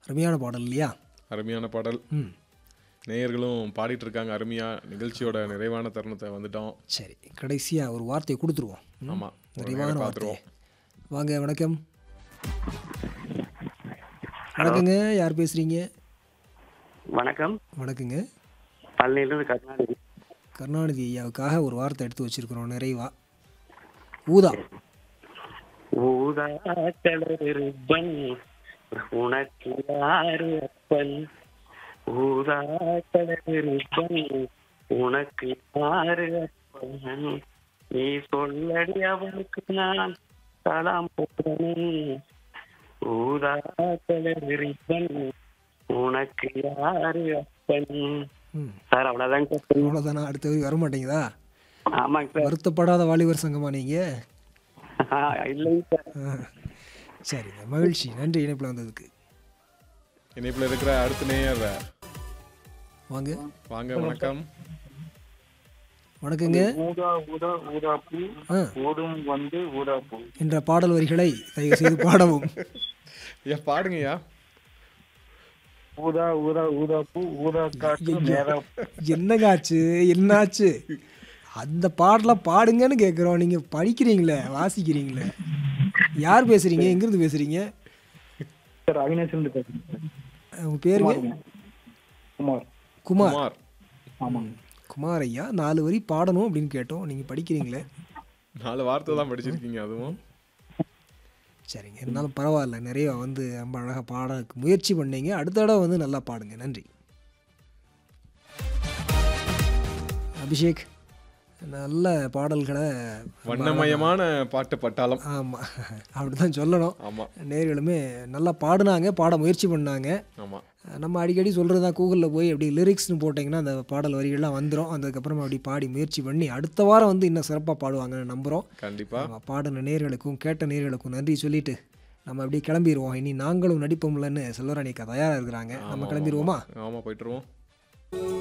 அருமையான பாடல் இல்லையா அருமையான பாடல் ம் நேயர்களும் பாடிட்டு இருக்காங்க அருமையா நிகழ்ச்சியோட நிறைவான தருணத்தை வந்துட்டோம் சரி கடைசியாக ஒரு வார்த்தையை கொடுத்துருவோம் ம்? ஆமா ஒரு நிறைவான நேரம் வார்த்தை பார்த்துருவோம் வாங்க வணக்கம் வணக்கங்க யார் பேசுறீங்க வணக்கம் வணக்கங்க பழனியிலிருந்து கருணாநிதி கருணாநிதி ஐயாவுக்காக ஒரு வார்த்தை எடுத்து வச்சிருக்கிறோம் நிறைவா ஊதா ஊதா கலர் ரிப்பன் உனக்கு யாரு அப்பன் ஊதா கலர் ரிப்பன் உனக்கு யாரு அப்பன் நீ சொல்லடி அவனுக்கு நான் சலாம் போடுறேன் ஊதா கலர் ரிப்பன் உனக்கு யாரு அப்பன் ம் சார் அவ்வளோதாங்க சார் தெரியும். அவ்வளோதானா அடுத்த வரி வர மாட்டேங்குதா ஆமாங்க சார் வருத்தப்படாத வாலிபர் சங்கமா நீங்கள் ஆ, இல்லைங்க சார் சரிங்க மகிழ்ச்சி நன்றி இணைப்பில் வந்ததுக்கு இணைப்புல இருக்கிற அடுத்த நேயர் வாங்க வாங்க வணக்கம் வணக்கங்க ஊதா ஊதா ஊதா பூ ஆ ஓடும் வந்து ஊதா பூ என்ற பாடல் வரிகளை தயவு செய்து பாடவும் ஐயா பாடுங்கய்யா ஊதா ஊதா ஊதா பூ ஊதா காற்று நேரா என்னங்க ஆச்சு என்னாச்சு அந்த பாடலாம் பாடுங்கன்னு கேட்குறோம் நீங்கள் படிக்கிறீங்களே வாசிக்கிறீங்களே யார் பேசுகிறீங்க எங்கேருந்து பேசுகிறீங்க சார் அவினாஷ் இருந்து பேசுறேன் சார் உங்கள் பேருங்க குமார் குமார் குமார் ஆமாங்க குமார் ஐயா நாலு வரி பாடணும் அப்படின்னு கேட்டோம் நீங்கள் படிக்கிறீங்களே நாலு வார்த்தை தான் படிச்சிருக்கீங்க அதுவும் சரிங்க இருந்தாலும் பரவாயில்ல நிறைய வந்து ரொம்ப அழகாக பாட முயற்சி பண்ணீங்க அடுத்த தடவை வந்து நல்லா பாடுங்க நன்றி அபிஷேக் நல்ல பாடல்களை வண்ணமயமான பாட்டு பட்டாளம் ஆமாம் அப்படி தான் சொல்லணும் ஆமா நேர்களுமே நல்லா பாடினாங்க பாட முயற்சி பண்ணாங்க ஆமா நம்ம அடிக்கடி சொல்கிறது தான் கூகுளில் போய் அப்படி லிரிக்ஸ்னு போட்டிங்கன்னா அந்த பாடல் வரிகள்லாம் வந்துடும் அதுக்கப்புறமா அப்படி பாடி முயற்சி பண்ணி அடுத்த வாரம் வந்து இன்னும் சிறப்பாக பாடுவாங்கன்னு நம்புகிறோம் கண்டிப்பா ஆமா, பாடின நேர்களுக்கும் கேட்ட நேர்களுக்கும் நன்றி சொல்லிட்டு நம்ம அப்படியே கிளம்பிடுவோம் இனி நாங்களும் நடிப்போம்லன்னு செல்வராணிக்கா தயாராக இருக்கிறாங்க நம்ம கிளம்பிடுவோமா ஆமா போயிட்டுருவோம்